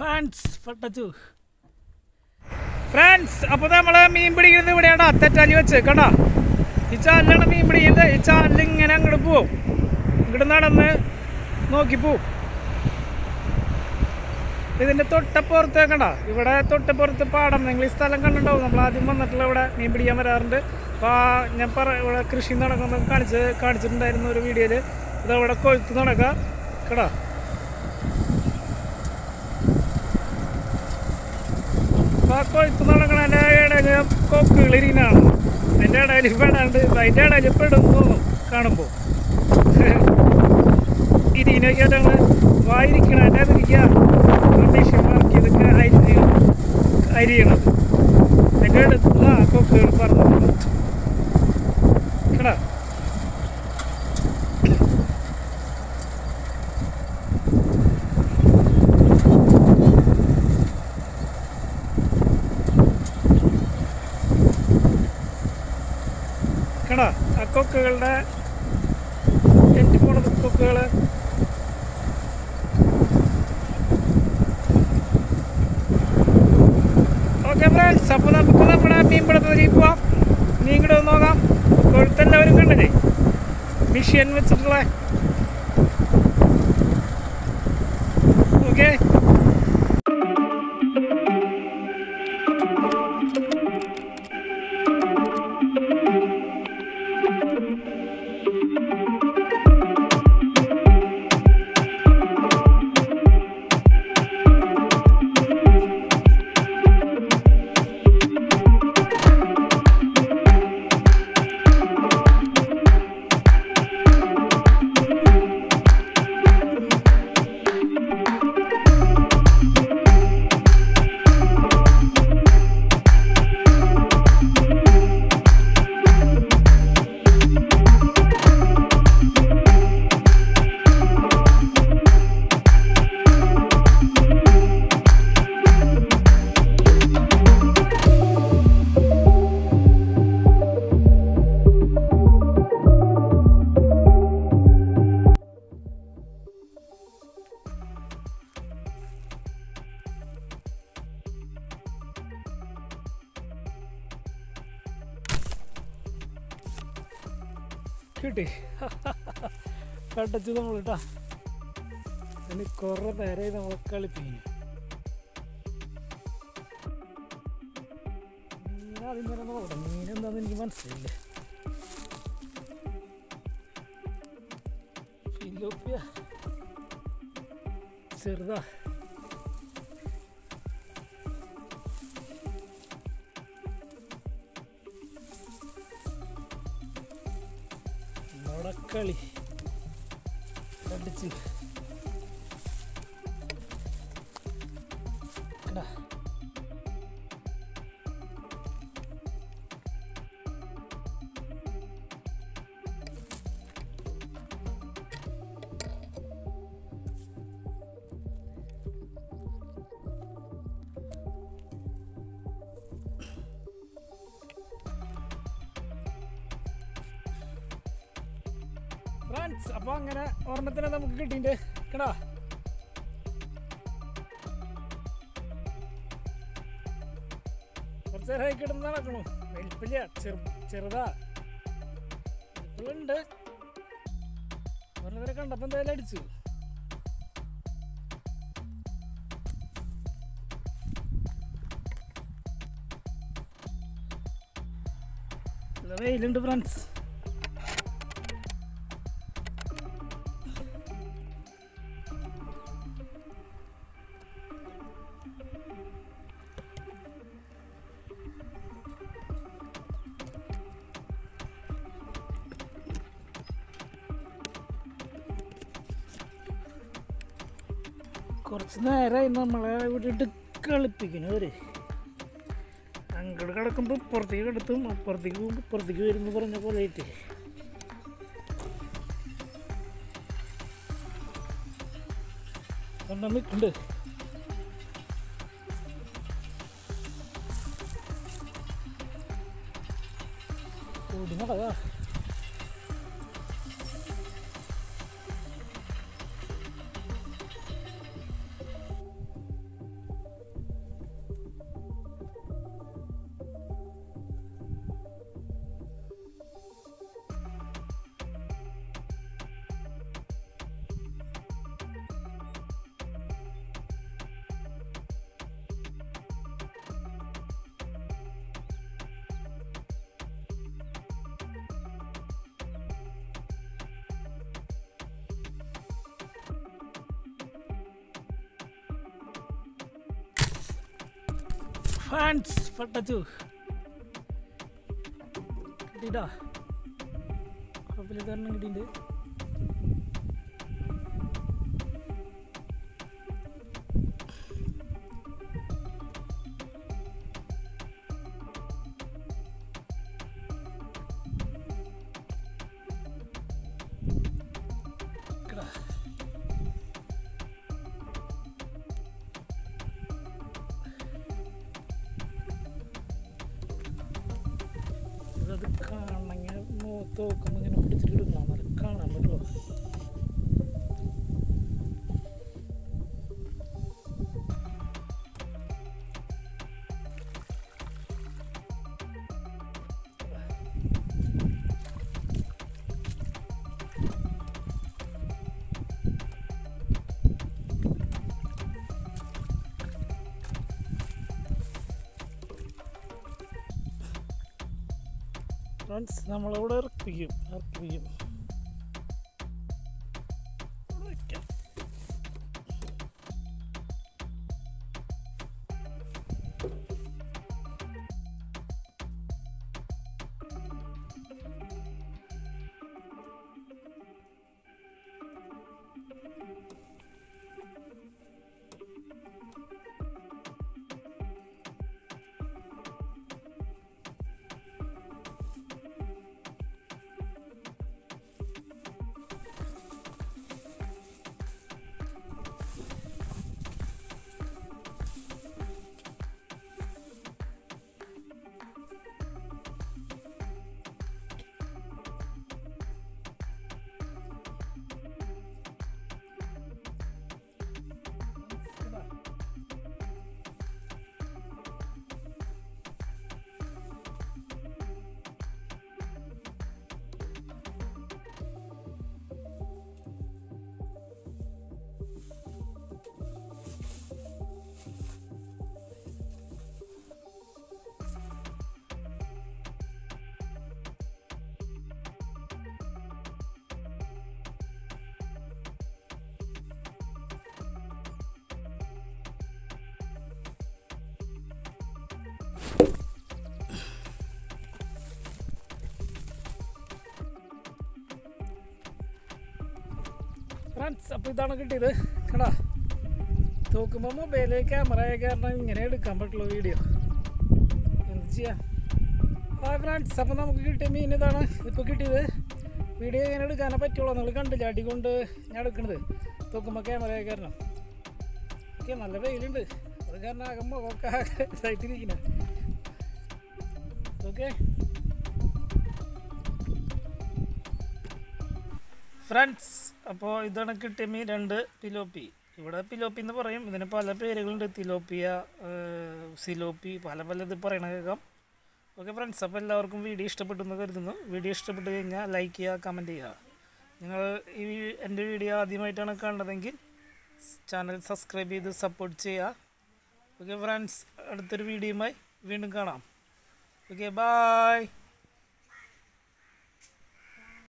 France പട്ടച്ചു France അപ്പോൾ നമ്മൾ മീൻ പിടിക്കുന്നത് ഇവിടെയാണോ തെറ്റാലി വെച്ച് കണ്ടോ ഈ ചാലിലാണ് മീൻ പിടിക്കുന്നത് ഈ ചാലിൽ ഇങ്ങനെ അങ്ങോട്ട് പോവും ഇങ്ങോട്ട് നടന്ന് നോക്കി പോവും ഇതിൻ്റെ തൊട്ടപ്പുറത്ത് കണ്ട ഇവിടെ തൊട്ടപ്പുറത്ത് പാടം നിങ്ങൾ ഈ സ്ഥലം കണ്ടിട്ടുണ്ടാവും നമ്മൾ ആദ്യം വന്നിട്ടുള്ള ഇവിടെ മീൻ പിടിക്കാൻ വരാറുണ്ട് അപ്പോൾ ആ ഞാൻ പറ ഇവിടെ കൃഷി നടക്കുന്നത് കാണിച്ച് കാണിച്ചിട്ടുണ്ടായിരുന്നു ഒരു വീഡിയോയിൽ ഇത് അവിടെ കൊഴുത്ത് നടക്കാം കേട്ടോ അപ്പോൾ ആ കൊഴുത്ത് നടക്കണതിൻ്റെ ഇടയിൽ കൊക്കുകളിരിനാണ് അതിൻ്റെ ഇടയിൽ പെടാണ്ട് അതിൻ്റെ ഇടയിൽ പെടും തോന്നും കാണുമ്പോൾ ഇരിനൊക്കെ ഞങ്ങൾ വായിരിക്കണതിൻ്റെ അതിരിക്കുക മനുഷ്യന്മാർക്ക് ഇതൊക്കെ അരി അരിയണത് അതിൻ്റെ അടുത്ത് ആ കൊക്കുകൾ പറഞ്ഞു കേടാ കേടാ ആ കൊക്കുകളുടെ തെറ്റി പോണത് കൊക്കുകൾ ഓക്കെ ഫ്രണ്ട്സ് അപ്പോൾ നമുക്ക് നമ്മുടെ മീൻപിടുത്തത്തിലേക്ക് പോവാം നീ ഇങ്ങോട്ട് വന്ന് നോക്കാം കൊഴുത്തെല്ലാവരും കണ്ടില്ലേ മിഷ്യൻ വെച്ചിട്ടുള്ള ഓക്കെ കിട്ടി കട്ടച്ചു നമ്മൾ കേട്ടാ ഇനി കുറെ നേരമായി നമ്മളെ കളിപ്പിക്കുന്നു മീൻ ആദ്യം തന്നെ നോക്കട്ടെ മീൻ എന്താന്ന് എനിക്ക് മനസ്സിലായില്ല ഫിലോപ്പിയ ചെറുതാ മുടക്കളി കടിച്ച് എടാ. ഫ്രണ്ട്സ് അപ്പൊ അങ്ങനെ ഒരെണ്ണത്തിനെ നമുക്ക് കിട്ടിയിട്ട് കേടാ കുറച്ച് നേരമായി കിടന്ന് നടക്കണു വലിപ്പില്ല ചെറു ചെറുതാ വലിപ്പുണ്ട് ഒരെണ്ണത്തിനെ കണ്ടപ്പോ എന്തായാലും അടിച്ചു നല്ല വെയിലുണ്ട് ഫ്രണ്ട്സ് കുറച്ച് നേരമായി നമ്മളെ വിട്ടിട്ട് കളിപ്പിക്കണവര് അങ്ങോട്ട് കിടക്കുമ്പോൾ ഇപ്പുറത്തേക്ക് കിടത്തും അപ്പുറത്തേക്ക് പോകുമ്പോൾ ഇപ്പുറത്തേക്ക് വരുന്നു പറഞ്ഞ പോലെ ആയിട്ട് കണ്ടാ നിൽക്കുന്നുണ്ട് ഓടി നടക്കാ ഫാൻസ് പട്ടച്ചു കിട്ടിട്ടാ കുഴപ്പമില്ല കാരണം കിട്ടിയിട്ടുണ്ട് കിടാ അത് കാണണം ഇങ്ങനെ മുഖത്ത് നോക്കുമ്പോൾ ഇങ്ങനെ പിടിച്ചിട്ട് എടുക്കണം അത് കാണാൻ പറ്റുമോ ഫ്രണ്ട്സ് നമ്മളിവിടെ ഇറക്കിപ്പിക്കും ഇറക്കിപ്പിക്കും വയ്ക്കാം. ഇതാ. ഫ്രണ്ട്സ് അപ്പോൾ ഇതാണ് കിട്ടിയത് കടാ നോക്കുമ്പോൾ മൊബൈല് ക്യാമറ കാരണം ഇങ്ങനെ എടുക്കാൻ പറ്റുള്ളൂ വീഡിയോ എന്ത് ചെയ്യാം ഹായ് ഫ്രണ്ട്സ് അപ്പോൾ നമുക്ക് കിട്ടിയ മീൻ ഇതാണ് ഇപ്പോൾ കിട്ടിയത് വീഡിയോ ഇങ്ങനെ എടുക്കാനേ പറ്റുള്ളൂ നിങ്ങൾ കണ്ടില്ല അടി കൊണ്ട് ഞാൻ എടുക്കണത് നോക്കുമ്പോൾ ക്യാമറ കാരണം ഓക്കെ നല്ല വെയിലുണ്ട് അത് കാരണം ആകെ മുഖമൊക്കെ ആകെ ഇതായിട്ടിരിക്കുന്നത് ഓക്കെ ഫ്രണ്ട്സ് അപ്പോൾ ഇതാണ് കിട്ടിയ മീൻ രണ്ട് പിലോപ്പി ഇവിടെ പിലോപ്പി എന്ന് പറയും ഇതിന് പല പേരുകളുണ്ട് തിലോപ്പിയ ഏഹ്, സിലോപ്പി പല പല ഇത് പറയണ കേൾക്കാം ഓക്കെ ഫ്രണ്ട്സ് അപ്പോൾ എല്ലാവർക്കും വീഡിയോ ഇഷ്ടപ്പെട്ടു എന്ന് കരുതുന്നു വീഡിയോ ഇഷ്ടപ്പെട്ട് കഴിഞ്ഞാൽ ലൈക്ക് ചെയ്യുക കമൻറ്റ് ചെയ്യുക നിങ്ങൾ ഈ വീ- എൻ്റെ വീഡിയോ ആദ്യമായിട്ടാണ് കാണുന്നതെങ്കിൽ ചാനൽ സബ്സ്ക്രൈബ് ചെയ്ത് സപ്പോർട്ട് ചെയ്യുക ഓക്കെ ഫ്രണ്ട്സ് അടുത്തൊരു വീഡിയോയുമായി വീണ്ടും കാണാം ഓക്കെ ബായ്